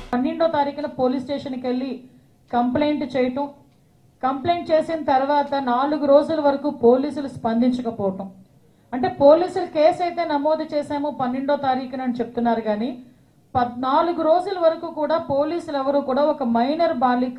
పన్నెండో తారీఖున పోలీస్ స్టేషన్కి వెళ్ళి కంప్లైంట్ చేయటం కంప్లైంట్ చేసిన తర్వాత నాలుగు రోజుల వరకు పోలీసులు స్పందించకపోవటం అంటే పోలీసులు కేసు అయితే నమోదు చేశాము పన్నెండో తారీఖున అని చెప్తున్నారు కానీ పద్నాలుగు రోజుల వరకు కూడా పోలీసులు ఎవరు కూడా ఒక మైనర్ బాలిక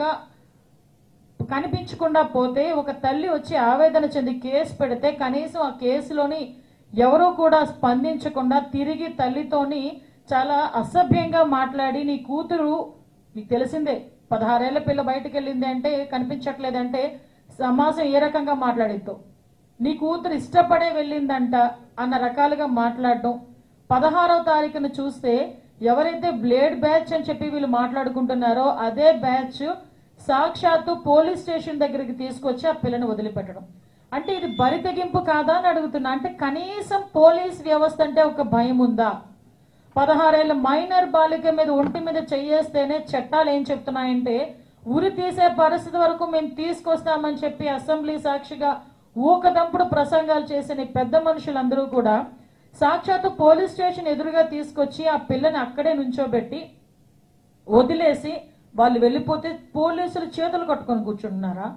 కనిపించకుండా పోతే ఒక తల్లి వచ్చి ఆవేదన చెంది కేసు పెడితే కనీసం ఆ కేసులోని ఎవరూ కూడా స్పందించకుండా తిరిగి తల్లితోని చాలా అసభ్యంగా మాట్లాడి నీ కూతురు నీకు తెలిసిందే పదహారేళ్ల పిల్ల బయటకు వెళ్ళింది అంటే కనిపించట్లేదంటే సమాజం ఏ రకంగా మాట్లాడిద్దో నీ కూతురు ఇష్టపడే వెళ్ళిందంట అన్న రకాలుగా మాట్లాడడం పదహారవ తారీఖున చూస్తే ఎవరైతే బ్లేడ్ బ్యాచ్ అని చెప్పి వీళ్ళు మాట్లాడుకుంటున్నారో అదే బ్యాచ్ సాక్షాత్తు పోలీస్ స్టేషన్ దగ్గరికి తీసుకొచ్చి ఆ పిల్లని వదిలిపెట్టడం అంటే ఇది బరి తెగింపు కాదా అని అడుగుతున్నా అంటే కనీసం పోలీస్ వ్యవస్థ అంటే ఒక భయం ఉందా పదహారేళ్ల మైనర్ బాలిక మీద ఒంటి మీద చెయ్యేస్తేనే చట్టాలు ఏం చెప్తున్నాయంటే ఉరి తీసే పరిస్థితి వరకు మేము తీసుకొస్తామని చెప్పి అసెంబ్లీ సాక్షిగా ఊకదంపుడు ప్రసంగాలు చేసిన ఈ పెద్ద మనుషులందరూ కూడా సాక్షాత్తు పోలీస్ స్టేషన్ ఎదురుగా తీసుకొచ్చి ఆ పిల్లని అక్కడే నుంచోబెట్టి వదిలేసి వాళ్ళు వెళ్ళిపోతే పోలీసులు చేతులు కట్టుకొని కూర్చుంటున్నారా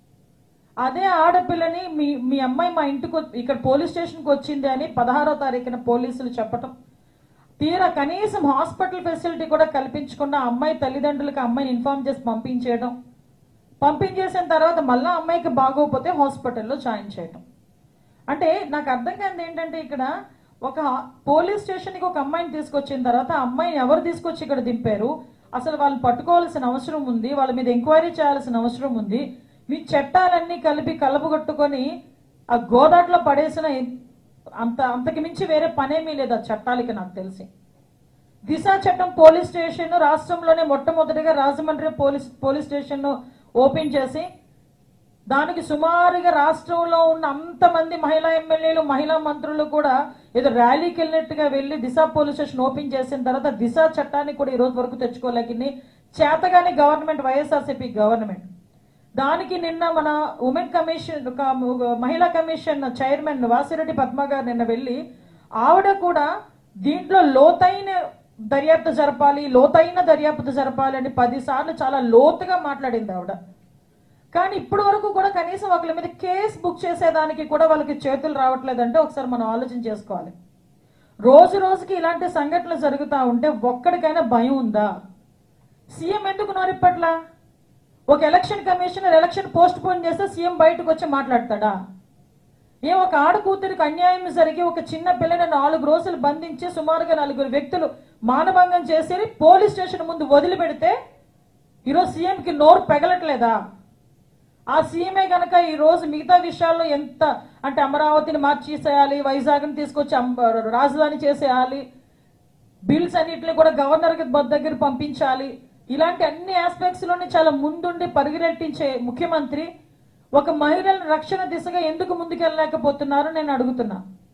అదే ఆడపిల్లని మీ మీ అమ్మాయి మా ఇంటికి వ- ఇక్కడ పోలీస్ స్టేషన్కి వచ్చింది అని పదహారో తారీఖున పోలీసులు చెప్పటం తీరా కనీసం హాస్పిటల్ ఫెసిలిటీ కూడా కల్పించకుండా అమ్మాయి తల్లిదండ్రులకు అమ్మాయిని ఇన్ఫార్మ్ చేసి పంపించేయడం పంపించేసిన తర్వాత మళ్ళీ అమ్మాయికి బాగోకపోతే హాస్పిటల్లో జాయిన్ చేయడం అంటే నాకు అర్థం కాదు ఏంటంటే ఇక్కడ ఒక పోలీస్ స్టేషన్కి ఒక అమ్మాయిని తీసుకొచ్చిన తర్వాత ఆ అమ్మాయిని ఎవరు తీసుకొచ్చి ఇక్కడ దింపారు అసలు వాళ్ళు పట్టుకోవాల్సిన అవసరం ఉంది వాళ్ళ మీద ఎంక్వైరీ చేయాల్సిన అవసరం ఉంది మీ చట్టాలన్నీ కలిపి కలుపుగొట్టుకొని ఆ గోదాట్లో పడేసిన అంత అంతకు మించి వేరే పనేమీ లేదు ఆ చట్టాలకి నాకు తెలిసి దిశ చట్టం పోలీస్ స్టేషన్ రాష్ట్రంలోనే మొట్టమొదటిగా Rajahmundry police police station open చేసి దానికి సుమారుగా రాష్ట్రంలో ఉన్న అంతమంది మహిళా ఎమ్మెల్యేలు మహిళా మంత్రులు కూడా ఏదో ర్యాలీకి వెళ్ళినట్టుగా వెళ్ళి దిశ పోలీస్ స్టేషన్ ఓపెన్ చేసిన తర్వాత దిశ చట్టాన్ని కూడా ఈ రోజు వరకు తెచ్చుకోలేకని చేతగాని గవర్నమెంట్ వైఎస్ఆర్సీపీ గవర్నమెంట్ దానికి నిన్న మన ఉమెన్ కమిషన్ క- మహిళా కమిషన్ చైర్మన్ వాసిరెడ్డి పద్మ గారు నిన్న వెళ్ళి ఆవిడ కూడా దీంట్లో లోతైన దర్యాప్తు జరపాలి లోతైన దర్యాప్తు జరపాలి అని పదిసార్లు చాలా లోతుగా మాట్లాడింది ఆవిడ కానీ ఇప్పటి వరకు కూడా కనీసం ఒకళ్ళ మీద కేసు బుక్ చేసేదానికి కూడా వాళ్ళకి చేతులు రావట్లేదంటే ఒకసారి మనం ఆలోచన చేసుకోవాలి రోజు రోజుకి ఇలాంటి సంఘటనలు జరుగుతూ ఉంటే ఒక్కడికైనా భయం ఉందా సీఎం ఎందుకు నోరిప్పట్లా ఒక election commissioner election postpone చేస్తే సీఎం బయటకు వచ్చి మాట్లాడతాడా ఏ ఒక ఆడ కూతురికి అన్యాయం జరిగి ఒక చిన్న పిల్లని నాలుగు రోజులు బంధించి సుమారుగా నలుగురు వ్యక్తులు మానభంగం చేసి పోలీస్ స్టేషన్ ముందు వదిలిపెడితే ఈరోజు సీఎంకి నోరు పెగలట్లేదా ఆ సీఎంఏ గనక ఈ రోజు మిగతా విషయాల్లో ఎంత అంటే అమరావతిని మార్చేసేయాలి వైజాగ్ని తీసుకొచ్చి అమ- రాజధాని చేసేయాలి బిల్స్ అన్నిటిని కూడా గవర్నర్ దగ్గర పంపించాలి ఇలాంటి అన్ని ఆస్పెక్ట్స్ లోనే చాలా ముందుండి పరిగెట్టించే ముఖ్యమంత్రి ఒక మహిళల రక్షణ దిశగా ఎందుకు ముందుకెళ్ళలేకపోతున్నారు నేను అడుగుతున్నా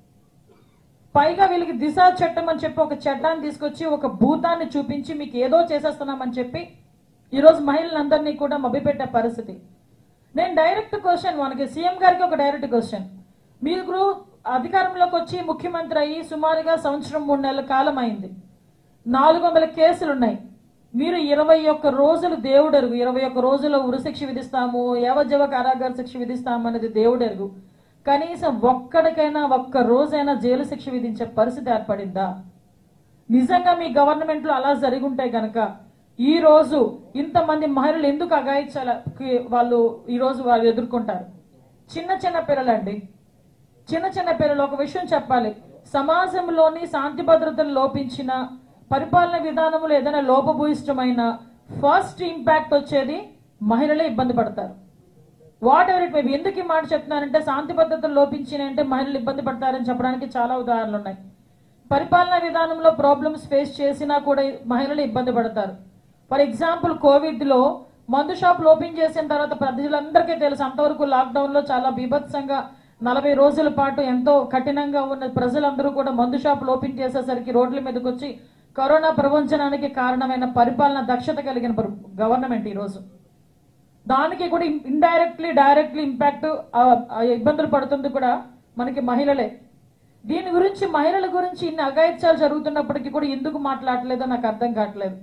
పైగా వీళ్ళకి దిశ చట్టం అని చెప్పి ఒక చట్టాన్ని తీసుకొచ్చి ఒక భూతాన్ని చూపించి మీకు ఏదో చేసేస్తున్నామని చెప్పి ఈరోజు మహిళలందరినీ కూడా మభ్యపెట్టే పరిస్థితి నేను డైరెక్ట్ క్వశ్చన్ మనకి సీఎం గారికి ఒక డైరెక్ట్ క్వశ్చన్ మీరు అధికారంలోకి వచ్చి ముఖ్యమంత్రి అయ్యి సుమారుగా సంవత్సరం మూడు నెలల కాలం అయింది నాలుగు వందల కేసులు ఉన్నాయి మీరు ఇరవై ఒక్క రోజులు దేవుడెరుగు ఇరవై ఒక్క రోజుల్లో ఉరిశిక్ష విధిస్తాము యావజ్జీవ కారాగార శిక్ష విధిస్తాము అనేది దేవుడెరుగు కనీసం ఒక్కడికైనా ఒక్క రోజైనా జైలు శిక్ష విధించే పరిస్థితి ఏర్పడిందా నిజంగా మీ గవర్నమెంట్ లో అలా జరిగి ఉంటే గనక ఈ రోజు ఇంతమంది మహిళలు ఎందుకు అగాయించాల వాళ్ళు ఈ రోజు వాళ్ళు ఎదుర్కొంటారు చిన్న చిన్న పిల్లలండి చిన్న చిన్న పిల్లలు ఒక విషయం చెప్పాలి సమాజంలోని శాంతి భద్రతలు లోపించిన పరిపాలన విధానంలో ఏదైనా లోపభూయిష్టమైన ఫస్ట్ ఇంపాక్ట్ వచ్చేది మహిళలే ఇబ్బంది పడతారు వాట్ ఎవర్ ఇట్ మేబీ ఎందుకు ఈ మాట చెప్తున్నానంటే శాంతి భద్రతలు లోపించినాయంటే మహిళలు ఇబ్బంది పడతారని చెప్పడానికి చాలా ఉదాహరణలు ఉన్నాయి పరిపాలనా విధానంలో ప్రాబ్లమ్స్ ఫేస్ చేసినా కూడా మహిళలు ఇబ్బంది పడతారు ఫర్ ఎగ్జాంపుల్ కోవిడ్ లో మందు షాపులు ఓపెన్ చేసిన తర్వాత ప్రజలందరికీ తెలుసు అంతవరకు లాక్డౌన్ లో చాలా బీభత్సంగా నలభై రోజుల పాటు ఎంతో కఠినంగా ఉన్న ప్రజలందరూ కూడా మందు షాపులు ఓపెన్ చేసేసరికి రోడ్ల మీదకి వచ్చి కరోనా ప్రపంచనానికి కారణమైన పరిపాలన దక్షత కలిగిన గవర్నమెంట్ ఈ రోజు దానికి కూడా ఇండైరెక్ట్లీ డైరెక్ట్లీ ఇంపాక్ట్ ఇబ్బందులు పడుతుంది కూడా మనకి మహిళలే దీని గురించి మహిళల గురించి ఇన్ని అగాయిత్యాలు జరుగుతున్నప్పటికీ కూడా ఎందుకు మాట్లాడలేదో నాకు అర్థం కావట్లేదు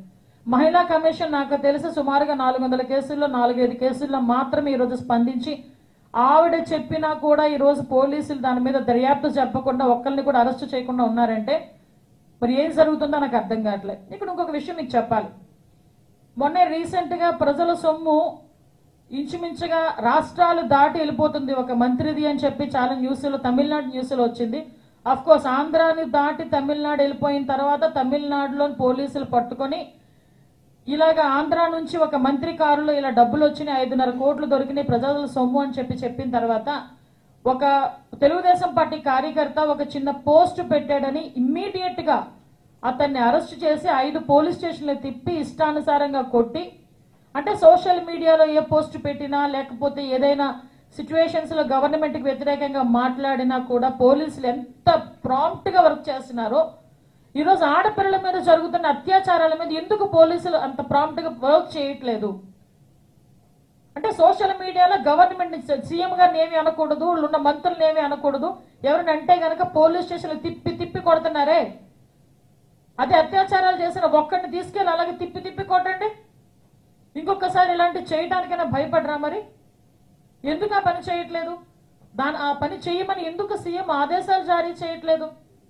మహిళా కమిషన్ నాకు తెలిసి సుమారుగా నాలుగు వందల కేసుల్లో నాలుగైదు కేసుల్లో మాత్రమే ఈరోజు స్పందించి ఆవిడ చెప్పినా కూడా ఈరోజు పోలీసులు దాని మీద దర్యాప్తు చెప్పకుండా ఒక్కరిని కూడా అరెస్ట్ చేయకుండా ఉన్నారంటే మరి ఏం జరుగుతుందో నాకు అర్థం కావట్లేదు ఇక్కడ ఇంకొక విషయం మీకు చెప్పాలి మొన్నే రీసెంట్ గా ప్రజల సొమ్ము ఇంచుమించుగా రాష్ట్రాలు దాటి వెళ్ళిపోతుంది ఒక మంత్రిది అని చెప్పి చాలా న్యూస్లో తమిళనాడు న్యూస్లో వచ్చింది అఫ్ కోర్స్ ఆంధ్రాని దాటి తమిళనాడు వెళ్ళిపోయిన తర్వాత తమిళనాడులో పోలీసులు పట్టుకొని ఇలాగ ఆంధ్ర నుంచి ఒక మంత్రి కారులో ఇలా డబ్బులు వచ్చినాయి ఐదున్నర కోట్లు దొరికినాయి ప్రజల సొమ్ము అని చెప్పి చెప్పిన తర్వాత ఒక తెలుగుదేశం పార్టీ కార్యకర్త ఒక చిన్న పోస్ట్ పెట్టాడని ఇమ్మీడియట్ గా అతన్ని అరెస్ట్ చేసి ఐదు పోలీస్ స్టేషన్లు తిప్పి ఇష్టానుసారంగా కొట్టి అంటే సోషల్ మీడియాలో ఏ పోస్ట్ పెట్టినా లేకపోతే ఏదైనా సిచ్యువేషన్స్ లో గవర్నమెంట్ కి వ్యతిరేకంగా మాట్లాడినా కూడా పోలీసులు ఎంత ప్రాంప్ట్ గా వర్క్ చేస్తున్నారో ఈరోజు ఆడపిల్లల మీద జరుగుతున్న అత్యాచారాల మీద ఎందుకు పోలీసులు అంత ప్రాంప్ట్ గా వర్క్ చేయట్లేదు అంటే సోషల్ మీడియాలో గవర్నమెంట్ సీఎం గారిని ఏమి అనకూడదు ఉన్న మంత్రులను ఏమి అనకూడదు ఎవరిని అంటే గనక పోలీస్ స్టేషన్లు తిప్పి తిప్పి కొడుతున్నారే అదే అత్యాచారాలు చేసిన ఒక్కడిని తీసుకెళ్ళి అలాగే తిప్పి తిప్పి కొట్టండి ఇంకొకసారి ఇలాంటి చేయడానికైనా భయపడరా మరి ఎందుకు ఆ పని చేయట్లేదు దాని ఆ పని చేయమని ఎందుకు సీఎం ఆదేశాలు జారీ చేయట్లేదు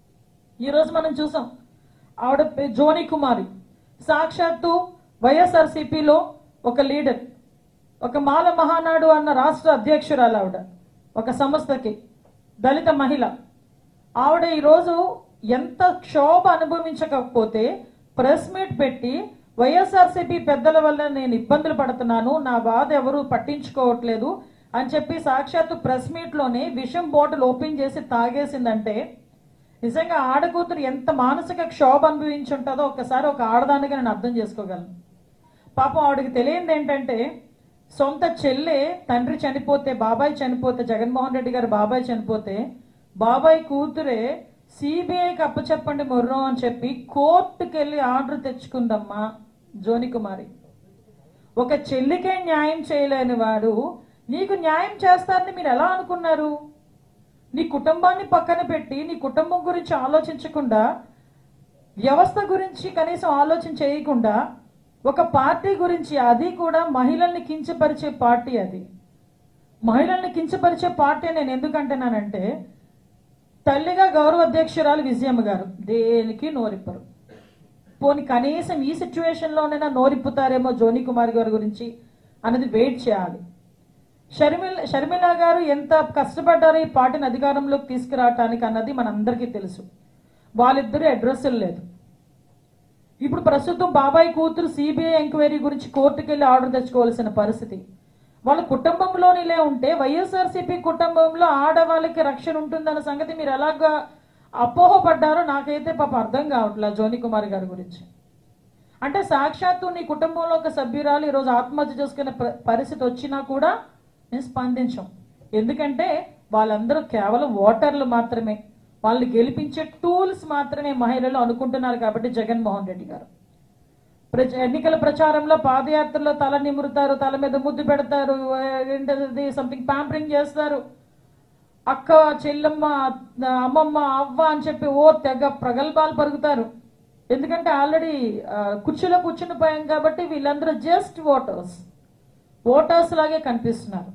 ఈ రోజు మనం చూసాం ఆవిడ పే- జోని కుమారి సాక్షాత్తు వైఎస్ఆర్సీపీలో ఒక లీడర్ ఒక మాల మహానాడు అన్న రాష్ట్ర అధ్యక్షురాలు ఆవిడ ఒక సంస్థకి దళిత మహిళ ఆవిడ ఈరోజు ఎంత క్షోభ అనుభవించకపోతే ప్రెస్ మీట్ పెట్టి వైఎస్ఆర్సీపీ పెద్దల వల్ల నేను ఇబ్బందులు పడుతున్నాను నా బాధ ఎవరు పట్టించుకోవట్లేదు అని చెప్పి సాక్షాత్తు ప్రెస్ మీట్ లోనే విషం బాటిల్ ఓపెన్ చేసి తాగేసిందంటే నిజంగా ఆడకూతురు ఎంత మానసిక క్షోభ అనుభవించి ఉంటుందో ఒక్కసారి ఒక ఆడదానిగా నేను అర్థం చేసుకోగలను పాపం ఆవిడకి తెలియంది ఏంటంటే సొంత చెల్లె తండ్రి చనిపోతే బాబాయ్ చనిపోతే జగన్మోహన్ రెడ్డి గారు బాబాయ్ చనిపోతే బాబాయ్ కూతురే సిబిఐకి అప్పచెప్పండి మొర్రం అని చెప్పి కోర్టుకి వెళ్ళి ఆర్డర్ తెచ్చుకుందమ్మా జోని కుమారి ఒక చెల్లికే న్యాయం చేయలేని వాడు నీకు న్యాయం చేస్తారని మీరు ఎలా అనుకున్నారు నీ కుటుంబాన్ని పక్కన పెట్టి నీ కుటుంబం గురించి ఆలోచించకుండా వ్యవస్థ గురించి కనీసం ఆలోచన చేయకుండా ఒక పార్టీ గురించి అది కూడా మహిళల్ని కించపరిచే పార్టీ అది మహిళల్ని కించపరిచే పార్టీ నేను ఎందుకంటున్నానంటే తల్లిగా గౌరవ అధ్యక్షురాలు విజయమ్మ గారు దేనికి నోరిప్పరు పోని కనీసం ఈ సిచ్యువేషన్ లోనైనా నోరిప్పుతారేమో జోని కుమార్ గారి గురించి అనేది వెయిట్ చేయాలి షర్మిల షర్మిల గారు ఎంత కష్టపడ్డారో ఈ పార్టీని అధికారంలోకి తీసుకురావటానికి అన్నది మనందరికీ తెలుసు వాళ్ళిద్దరూ అడ్రస్లు లేదు ఇప్పుడు ప్రస్తుతం బాబాయ్ కూతురు సిబిఐ ఎంక్వైరీ గురించి కోర్టుకు వెళ్ళి ఆర్డర్ తెచ్చుకోవాల్సిన పరిస్థితి వాళ్ళ కుటుంబంలోనిలే ఉంటే వైఎస్ఆర్సీపీ కుటుంబంలో ఆడవాళ్ళకి రక్షణ ఉంటుందన్న సంగతి మీరు ఎలాగా అపోహపడ్డారో నాకైతే పాప అర్థం కావట్లేదు జోని కుమార్ గారి గురించి అంటే సాక్షాత్తు నీ కుటుంబంలో ఒక సభ్యురాలు ఈరోజు ఆత్మహత్య చేసుకునే ప- పరిస్థితి వచ్చినా కూడా నేను స్పందించాం ఎందుకంటే వాళ్ళందరూ కేవలం ఓటర్లు మాత్రమే వాళ్ళు గెలిపించే టూల్స్ మాత్రమే మహిళలు అనుకుంటున్నారు కాబట్టి జగన్మోహన్ రెడ్డి గారు ప్రచ- ఎన్నికల ప్రచారంలో పాదయాత్రలో తల నిమురుతారు తల మీద ముద్దు పెడతారు ఏంటది సంథింగ్ ప్యాంపరింగ్ చేస్తారు అక్క చెల్లమ్మ అమ్మమ్మ అవ్వ అని చెప్పి ఓ తెగ ప్రగల్భాలు పరుగుతారు ఎందుకంటే ఆల్రెడీ కుర్చీలో కూర్చుని పోయాం కాబట్టి వీళ్ళందరూ జస్ట్ ఓటర్స్ ఓటర్స్ లాగే కనిపిస్తున్నారు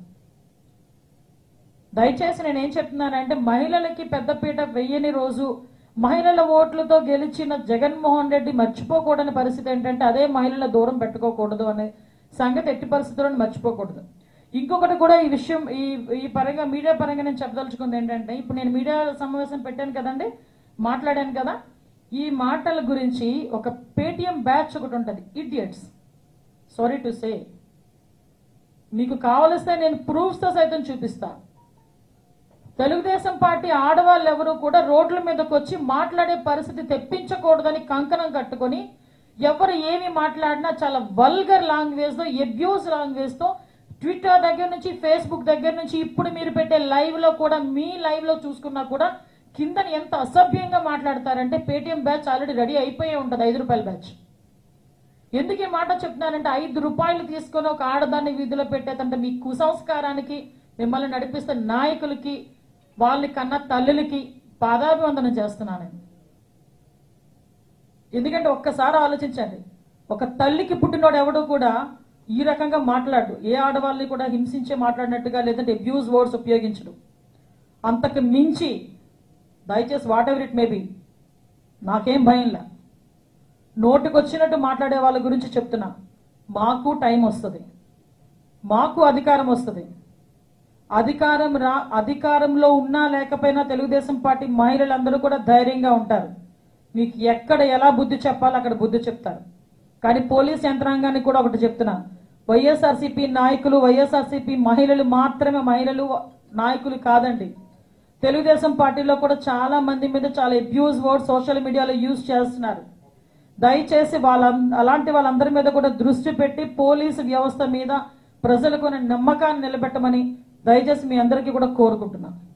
దయచేసి నేను ఏం చెప్తున్నానంటే మహిళలకి పెద్దపీట వెయ్యని రోజు మహిళల ఓట్లతో గెలిచిన జగన్మోహన్ రెడ్డి మర్చిపోకూడని పరిస్థితి ఏంటంటే అదే మహిళల దూరం పెట్టుకోకూడదు అనే సంగతి ఎట్టి పరిస్థితులను మర్చిపోకూడదు ఇంకొకటి కూడా ఈ విషయం ఈ ఈ పరంగా మీడియా పరంగా నేను చెప్పదలుచుకుంది ఏంటంటే ఇప్పుడు నేను మీడియా సమావేశం పెట్టాను కదండి మాట్లాడాను కదా ఈ మాటల గురించి ఒక పేటిఎం బ్యాచ్ ఒకటి ఉంటుంది ఇడియట్స్ సారీ టు సే మీకు కావలిస్తే నేను ప్రూఫ్స్ తో సైతం చూపిస్తా తెలుగుదేశం పార్టీ ఆడవాళ్ళు ఎవరు కూడా రోడ్ల మీదకి వచ్చి మాట్లాడే పరిస్థితి తెప్పించకూడదని కంకణం కట్టుకొని ఎవరు ఏమి మాట్లాడినా చాలా వల్గర్ లాంగ్వేజ్ తో ఎబ్యూస్ లాంగ్వేజ్ తో ట్విట్టర్ దగ్గర నుంచి ఫేస్బుక్ దగ్గర నుంచి ఇప్పుడు మీరు పెట్టే లైవ్ లో కూడా మీ లైవ్ లో చూసుకున్నా కూడా కింద ఎంత అసభ్యంగా మాట్లాడతారంటే పేటిఎం బ్యాచ్ ఆల్రెడీ రెడీ అయిపోయే ఉంటుంది ఐదు రూపాయల బ్యాచ్ ఎందుకు ఈ మాట చెప్తున్నానంటే ఐదు రూపాయలు తీసుకొని ఒక ఆడదాన్ని వీధిలో పెట్టేదంటే మీ కుసంస్కారానికి మిమ్మల్ని నడిపిస్తున్న నాయకులకి వాళ్ళ కన్న తల్లులకి పాదాభివందనం చేస్తున్నాను నేను ఎందుకంటే ఒక్కసారి ఆలోచించండి ఒక తల్లికి పుట్టినోడు ఎవడు కూడా ఈ రకంగా మాట్లాడు ఏ ఆడవాళ్ళని కూడా హింసించే మాట్లాడినట్టుగా లేదంటే అబ్యూజ్ వర్డ్స్ ఉపయోగించడు అంతకు మించి దయచేసి వాట్ ఎవర్ ఇట్ మేబీ నాకేం భయంలే నోటికొచ్చినట్టు మాట్లాడే వాళ్ళ గురించి చెప్తున్నా మాకు టైం వస్తుంది మాకు అధికారం వస్తుంది అధికారం రా అధికారంలో ఉన్నా లేకపోయినా తెలుగుదేశం పార్టీ మహిళలందరూ కూడా ధైర్యంగా ఉంటారు మీకు ఎక్కడ ఎలా బుద్ధి చెప్పాలో అక్కడ బుద్ధి చెప్తారు కానీ పోలీస్ యంత్రాంగానికి కూడా ఒకటి చెప్తున్నా వైఎస్ఆర్సీపీ నాయకులు వైఎస్ఆర్సీపీ మహిళలు మాత్రమే మహిళలు నాయకులు కాదండి తెలుగుదేశం పార్టీలో కూడా చాలా మంది మీద చాలా అబ్యూజ్ వర్డ్ సోషల్ మీడియాలో యూజ్ చేస్తున్నారు దయచేసి వాళ్ళ అలాంటి వాళ్ళందరి మీద కూడా దృష్టి పెట్టి పోలీసు వ్యవస్థ మీద ప్రజలకు నమ్మకాన్ని నిలబెట్టమని దయచేసి మీ అందరికీ కూడా కోరుకుంటున్నాను